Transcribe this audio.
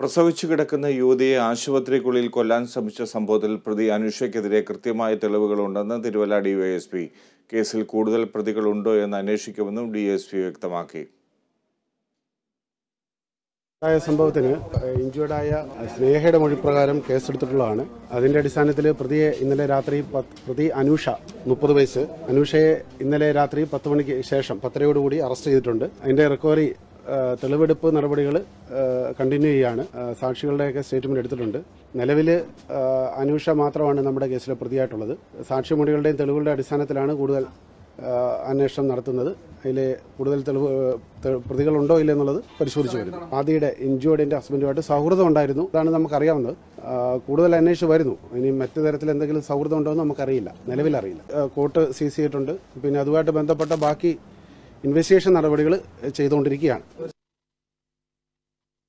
പ്രസവിച്ചു കിടക്കുന്ന യുവതിയെ ആശുപത്രിക്കുള്ളിൽ കൊല്ലാൻ ശ്രമിച്ച സംഭവത്തിൽ പ്രതി അനുഷയ്ക്കെതിരെ കൃത്യമായ തെളിവുകളുണ്ടെന്ന് തിരുവല്ല ഡിവൈഎസ്പി കേസിൽ കൂടുതൽ പ്രതികളുണ്ടോ എന്ന് അന്വേഷിക്കുമെന്നും ഡിഎസ്പി വ്യക്തമാക്കി ഉണ്ടായ സംഭവത്തിന് ഇഞ്ചുവേർഡായ സ്നേഹയുടെ മൊഴിപ്രകാരം കേസെടുത്തിട്ടുള്ളതാണ് അതിന്റെ അടിസ്ഥാനത്തിൽ പ്രതിയെ ഇന്നലെ രാത്രി പത്ത്- പ്രതി അനൂഷ മുപ്പത് വയസ്സ് അനൂഷയെ ഇന്നലെ രാത്രി പത്ത് മണിക്ക് ശേഷം പത്തരയോടുകൂടി അറസ്റ്റ് ചെയ്തിട്ടുണ്ട് അതിന്റെ റിക്കവറി ആ, തെളിവെടുപ്പ് നടപടികൾ കണ്ടിന്യൂ ചെയ്യാണ് ആ, സാക്ഷികളുടെയൊക്കെ സ്റ്റേറ്റ്മെന്റ് എടുത്തിട്ടുണ്ട് നിലവിൽ അനൂഷ മാത്രമാണ് നമ്മുടെ കേസിലെ പ്രതിയായിട്ടുള്ളത് സാക്ഷിമൊഴികളുടെയും തെളിവുകളുടെ അടിസ്ഥാനത്തിലാണ് കൂടുതൽ ആ, അന്വേഷണം നടത്തുന്നത് അതിൽ കൂടുതൽ തെളിവ് തെ- പ്രതികളുണ്ടോ ഇല്ല എന്നുള്ളത് പരിശോധിച്ച് വരുന്നു ആദിയുടെ ഇഞ്ചുവേർഡിന്റെ ഹസ്ബൻഡുമായിട്ട് സൗഹൃദം ഉണ്ടായിരുന്നു അതാണ് നമുക്കറിയാവുന്നത് ആ, കൂടുതൽ അന്വേഷിച്ച് വരുന്നു ഇനി മറ്റു തരത്തിൽ എന്തെങ്കിലും സൗഹൃദം ഉണ്ടോ എന്ന് നമുക്കറിയില്ല നിലവിലറിയില്ല ആ, കോർട്ട് സീസ് ചെയ്തിട്ടുണ്ട് പിന്നെ അതുമായിട്ട് ബന്ധപ്പെട്ട ബാക്കി ഇൻവെസ്റ്റിഗേഷൻ നടപടികൾ ചെയ്തുകൊണ്ടിരിക്കുകയാണ്